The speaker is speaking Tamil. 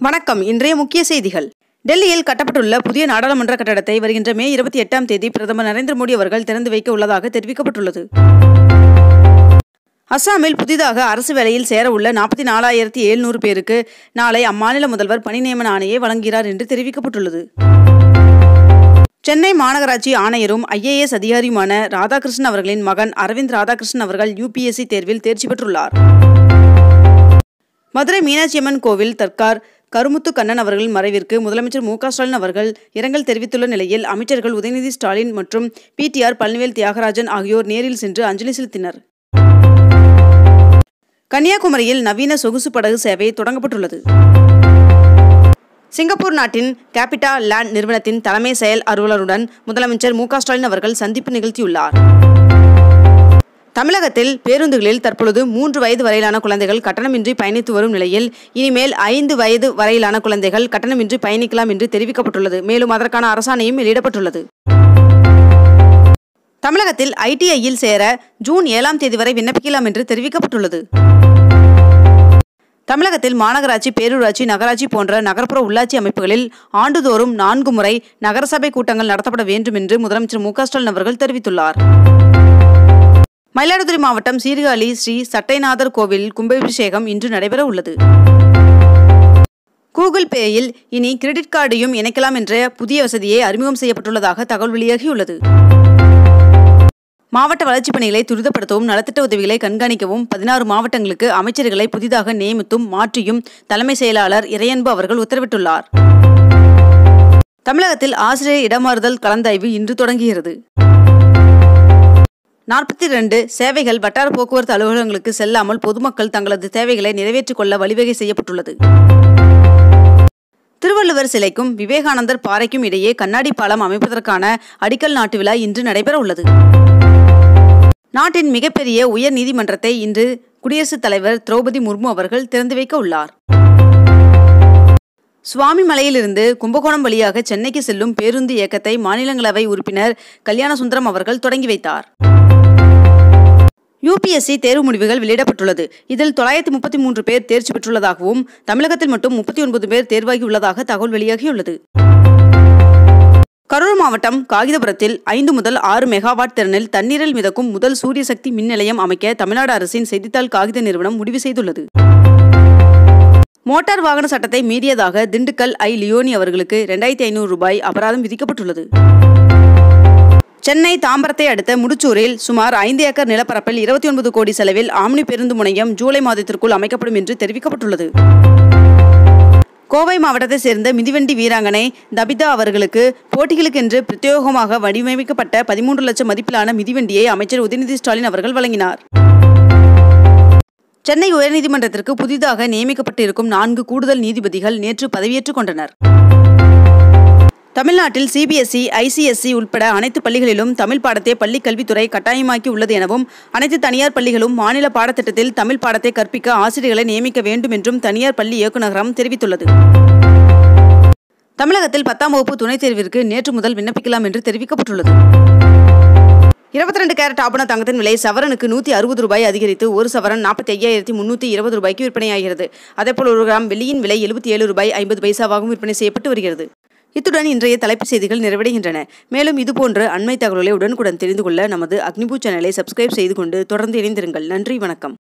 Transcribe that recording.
வணக்கம் இன்றைய முக்கிய செய்திகள் டெல்லியில் கட்டப்பட்டுள்ள புதிய நாடாளுமன்ற கட்டடத்தை வருகின்ற மே இருபத்தி எட்டாம் தேதி பிரதமர் நரேந்திர மோடி அவர்கள் திறந்து வைக்க உள்ளதாக தெரிவிக்கப்பட்டுள்ளது அஸ்ஸாமில் புதிதாக அரசு வேலையில் சேர உள்ள நாற்பத்தி நாலாயிரத்தி எழுநூறு பேருக்கு நாளை அம்மாநில முதல்வர் பணி நியமன ஆணையை வழங்குகிறார் என்று தெரிவிக்கப்பட்டுள்ளது சென்னை மாநகராட்சி ஆணையரும் ஐஏஎஸ் அதிகாரியுமான ராதாகிருஷ்ணன் அவர்களின் மகன் அரவிந்த் ராதாகிருஷ்ணன் அவர்கள் யூபிஎஸ்சி தேர்வில் தேர்ச்சி பெற்றுள்ளார் மதுரை மீனாட்சியம்மன் கோவில் தர்கார் கருமுத்து கண்ணன் அவர்களின் மறைவிற்கு முதலமைச்சர் மு க ஸ்டாலின் அவர்கள் இரங்கல் தெரிவித்துள்ள நிலையில் அமைச்சர்கள் உதயநிதி ஸ்டாலின் மற்றும் பிடிஆர் பழனிவேல் தியாகராஜன் ஆகியோர் நேரில் சென்று அஞ்சலி செலுத்தினர் கன்னியாகுமரியில் நவீன சொகுசு படகு சேவை தொடங்கப்பட்டுள்ளது சிங்கப்பூர் நாட்டின் கேபிட்டா லேண்ட் நிறுவனத்தின் தலைமை செயல் அலுவலருடன் முதலமைச்சர் மு க ஸ்டாலின் அவர்கள் சந்திப்பு நிகழ்த்தியுள்ளார் தமிழகத்தில் பேருந்துகளில் தற்பொழுது மூன்று வயது வரையிலான குழந்தைகள் கட்டணமின்றி பயணித்து வரும் நிலையில் இனிமேல் ஐந்து வயது வரையிலான குழந்தைகள் கட்டணமின்றி பயணிக்கலாம் என்று தெரிவிக்கப்பட்டுள்ளது மேலும் அதற்கான அரசாணையும் வெளியிடப்பட்டுள்ளது தமிழகத்தில் ஐடிஐயில் சேர ஜூன் ஏழாம் தேதி வரை விண்ணப்பிக்கலாம் என்று தெரிவிக்கப்பட்டுள்ளது தமிழகத்தில் மாநகராட்சி பேரூராட்சி நகராட்சி போன்ற நகர்ப்புற உள்ளாட்சி அமைப்புகளில் ஆண்டுதோறும் நான்கு முறை நகரசபை கூட்டங்கள் நடத்தப்பட வேண்டும் என்று முதலமைச்சர் மு க ஸ்டாலின் அவர்கள் தெரிவித்துள்ளார் மயிலாடுதுறை மாவட்டம் சீர்காழி ஸ்ரீ சட்டைநாதர் கோவில் கும்பாபிஷேகம் இன்று நடைபெற உள்ளது கூகுள் பேயில் இனி கிரெடிட் கார்டையும் இணைக்கலாம் என்ற புதிய வசதியை அறிமுகம் செய்யப்பட்டுள்ளதாக தகவல் வெளியாகியுள்ளது மாவட்ட வளர்ச்சிப் பணிகளை துரிதப்படுத்தவும் நலத்திட்ட உதவிகளை கண்காணிக்கவும் பதினாறு மாவட்டங்களுக்கு அமைச்சர்களை புதிதாக நியமித்தும் மாற்றியும் தலைமை செயலாளர் இறையன்பு அவர்கள் உத்தரவிட்டுள்ளார் தமிழகத்தில் ஆசிரியர் இடமாறுதல் கலந்தாய்வு இன்று தொடங்குகிறது நாற்பத்தி ரெண்டு சேவைகள் வட்டார போக்குவரத்து அலுவலகங்களுக்கு செல்லாமல் பொதுமக்கள் தங்களது தேவைகளை நிறைவேற்றிக் கொள்ள வழிவகை செய்யப்பட்டுள்ளது திருவள்ளுவர் சிலைக்கும் விவேகானந்தர் பாறைக்கும் இடையே கண்ணாடி பாலம் அமைப்பதற்கான அடிக்கல் நாட்டு விழா இன்று நடைபெற உள்ளது நாட்டின் மிகப்பெரிய உயர் நீதிமன்றத்தை இன்று குடியரசுத் தலைவர் திரௌபதி முர்மு அவர்கள் திறந்து வைக்க உள்ளார் சுவாமி மலையிலிருந்து கும்பகோணம் வழியாக சென்னைக்கு செல்லும் பேருந்து இயக்கத்தை மாநிலங்களவை உறுப்பினர் கல்யாணசுந்தரம் அவர்கள் தொடங்கி வைத்தார் யூபிஎஸ்சி தேர்வு முடிவுகள் வெளியிடப்பட்டுள்ளது இதில் தொள்ளாயிரத்தி முப்பத்தி மூன்று பேர் தேர்ச்சி பெற்றுள்ளதாகவும் தமிழகத்தில் மட்டும் முப்பத்தி ஒன்பது பேர் தேர்வாகி உள்ளதாக தகவல் வெளியாகியுள்ளது கரூர் மாவட்டம் காகிதபுரத்தில் ஐந்து முதல் ஆறு மெகாவாட் திறனில் தண்ணீரில் மிதக்கும் முதல் சூரிய சக்தி மின் நிலையம் அமைக்க தமிழ்நாடு அரசின் செய்தித்தாள் காகித நிறுவனம் முடிவு செய்துள்ளது மோட்டார் வாகன சட்டத்தை மீறியதாக திண்டுக்கல் ஐ லியோனி அவர்களுக்கு இரண்டாயிரத்தி ஐநூறு ரூபாய் அபராதம் விதிக்கப்பட்டுள்ளது சென்னை தாம்பரத்தை அடுத்த முடிச்சூரில் சுமார் ஐந்து ஏக்கர் நிலப்பரப்பில் இருபத்தி ஒன்பது கோடி செலவில் ஆம்னி பேருந்து முனையம் ஜூலை மாதத்திற்குள் அமைக்கப்படும் என்று தெரிவிக்கப்பட்டுள்ளது கோவை மாவட்டத்தை சேர்ந்த மிதிவண்டி வீராங்கனை தபிதா அவர்களுக்கு போட்டிகளுக்கென்று பிரத்யேகமாக வடிவமைக்கப்பட்ட பதிமூன்று லட்சம் மதிப்பிலான மிதிவண்டியை அமைச்சர் உதயநிதி ஸ்டாலின் அவர்கள் வழங்கினார் சென்னை உயர்நீதிமன்றத்திற்கு புதிதாக நியமிக்கப்பட்டிருக்கும் நான்கு கூடுதல் நீதிபதிகள் நேற்று பதவியேற்றுக் கொண்டனர் தமிழ்நாட்டில் சிபிஎஸ்இ ஐசிஎஸ்இ உட்பட அனைத்து பள்ளிகளிலும் தமிழ் பாடத்தை பள்ளிக் கல்வித்துறை கட்டாயமாக்கி உள்ளது எனவும் அனைத்து தனியார் பள்ளிகளும் மாநில பாடத்திட்டத்தில் தமிழ் பாடத்தை கற்பிக்க ஆசிரியர்களை நியமிக்க வேண்டும் என்றும் தனியார் பள்ளி இயக்குநரகம் தெரிவித்துள்ளது தமிழகத்தில் பத்தாம் வகுப்பு துணைத் தேர்விற்கு நேற்று முதல் விண்ணப்பிக்கலாம் என்று தெரிவிக்கப்பட்டுள்ளது இருபத்தி ரெண்டு கேரட் ஆபண தங்கத்தின் விலை சவரனுக்கு நூற்றி அறுபது ரூபாய் அதிகரித்து ஒரு சவரன் நாற்பத்தி ஐயாயிரத்தி முன்னூற்றி இருபது ரூபாய்க்கு விற்பனையாகிறது அதேபோல் ஒரு கிராம் வெள்ளியின் விலை எழுபத்தி ஏழு ரூபாய் ஐம்பது பைசாவாகவும் விற்பனை செய்யப்பட்டு வருகிறது இத்துடன் இன்றைய தலைப்புச் செய்திகள் நிறைவடைகின்றன மேலும் இதுபோன்ற அண்மை தகவல்களை உடனுக்குடன் தெரிந்து கொள்ள நமது அக்னிபூ சேனலை சப்ஸ்கிரைப் செய்து கொண்டு தொடர்ந்து இணைந்திருங்கள் நன்றி வணக்கம்